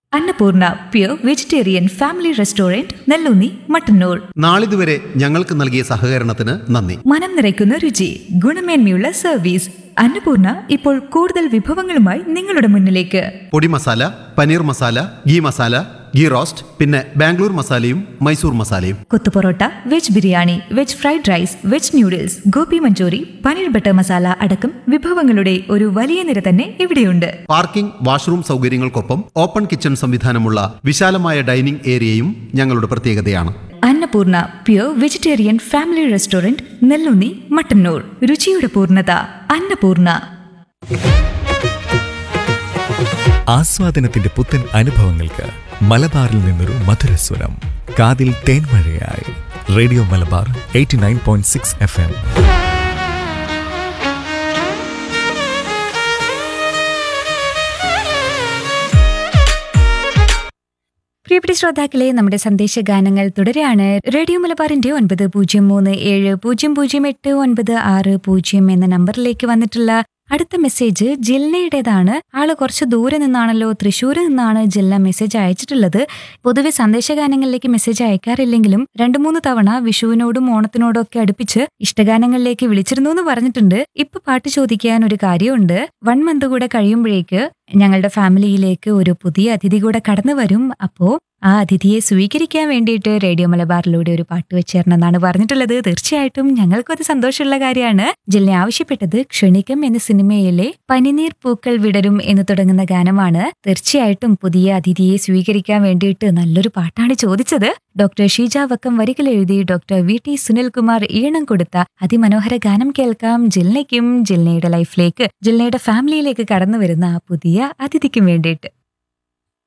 Annapurna pure vegetarian family restaurant Nelloonni Mattannur നാളിതുവരെ ഞങ്ങൾക്ക് നൽകിയ സഹകരണത്തിന് നന്ദി മനം നിറയ്ക്കുന്ന രുചി ഗുണമേന്മയുള്ള സർവീസ് അന്നപൂർണ ഇപ്പോൾ കൂടുതൽ വിഭവങ്ങളുമായി നിങ്ങളുടെ മുന്നിലേക്ക് പൊടി masala paneer masala ghee masala ghee roast പിന്നെ ബാംഗ്ലൂർ മസാലയും മൈസൂർ മസാലയും kothu parotta veg biryani veg fried rice veg noodles gobi manchurian paneer butter masala അടക്കം വിഭവങ്ങളുടെ ഒരു വലിയ നിര തന്നെ ഇവിടെയുണ്ട് പാർക്കിംഗ് വാഷ്റൂം സൗകര്യങ്ങൾക്കൊപ്പം ഓപ്പൺ കിച്ചൺ സംവിധാനമുള്ള വിശാലമായ ഡൈനിംഗ് ഏരിയയും ഞങ്ങളുടെ പ്രത്യേകതയാണ് Annapoorna pure vegetarian family restaurant Nelloonni Mattannur രുചിയുടെ പൂർണ്ണത അന്നപൂർണ ആസ്വാദനത്തിന്റെ പുത്തൻ അനുഭവങ്ങൾക്ക് മലബാറിൽ നിന്നൊരു മധുരസ്വരം കാതിൽ തേൻമഴയായി radio Malabar eighty nine point six F M പ്രിയപ്പെട്ട ശ്രോതാക്കളെ നമ്മുടെ സന്ദേശഗാനങ്ങൾ തുടരാണ് റേഡിയോ മലബാറിന്റെ ഒൻപത് പൂജ്യം മൂന്ന് ഏഴ് പൂജ്യം പൂജ്യം എട്ട് ഒൻപത് ആറ് പൂജ്യം എന്ന നമ്പറിലേക്ക് വന്നിട്ടുള്ള അടുത്ത മെസ്സേജ് ജില്ലയുടേതാണ് ആള് കുറച്ച് ദൂരെ നിന്നാണല്ലോ തൃശ്ശൂരിൽ നിന്നാണ് ജില്ല മെസ്സേജ് അയച്ചിട്ടുള്ളത് പൊതുവെ സന്ദേശഗാനങ്ങളിലേക്ക് മെസ്സേജ് അയക്കാറില്ലെങ്കിലും രണ്ടു മൂന്ന് തവണ വിഷുവിനോടും ഓണത്തിനോടും ഒക്കെ അടുപ്പിച്ച് ഇഷ്ടഗാനങ്ങളിലേക്ക് വിളിച്ചിരുന്നു എന്ന് പറഞ്ഞിട്ടുണ്ട് ഇപ്പൊ പാട്ട് ചോദിക്കാൻ ഒരു കാര്യമുണ്ട് വൺ മന്ത് കൂടെ കഴിയുമ്പോഴേക്ക് ഞങ്ങളുടെ ഫാമിലിയിലേക്ക് ഒരു പുതിയ അതിഥി കൂടെ കടന്നു വരും അപ്പോ ആ അതിഥിയെ സ്വീകരിക്കാൻ വേണ്ടിയിട്ട് റേഡിയോ മലബാറിലൂടെ ഒരു പാട്ട് വെച്ചേരണമെന്നാണ് പറഞ്ഞിട്ടുള്ളത് തീർച്ചയായിട്ടും ഞങ്ങൾക്കും അത് സന്തോഷമുള്ള കാര്യമാണ് ജില്ല ആവശ്യപ്പെട്ടത് ക്ഷണികം എന്ന സിനിമയിലെ പനിനീർ പൂക്കൾ വിടരും എന്ന് തുടങ്ങുന്ന ഗാനമാണ് തീർച്ചയായിട്ടും പുതിയ അതിഥിയെ സ്വീകരിക്കാൻ വേണ്ടിയിട്ട് നല്ലൊരു പാട്ടാണ് ചോദിച്ചത് ഡോക്ടർ ഷീജ വക്കം വരികൾ എഴുതി ഡോക്ടർ വി ടി സുനിൽകുമാർ ഈണം കൊടുത്ത അതിമനോഹര ഗാനം കേൾക്കാം ജില്ലയ്ക്കും ജില്ലയുടെ ലൈഫിലേക്ക് ജില്ലയുടെ ഫാമിലിയിലേക്ക് കടന്നു വരുന്ന ആ പുതിയ അതിഥിക്കും വേണ്ടിയിട്ട്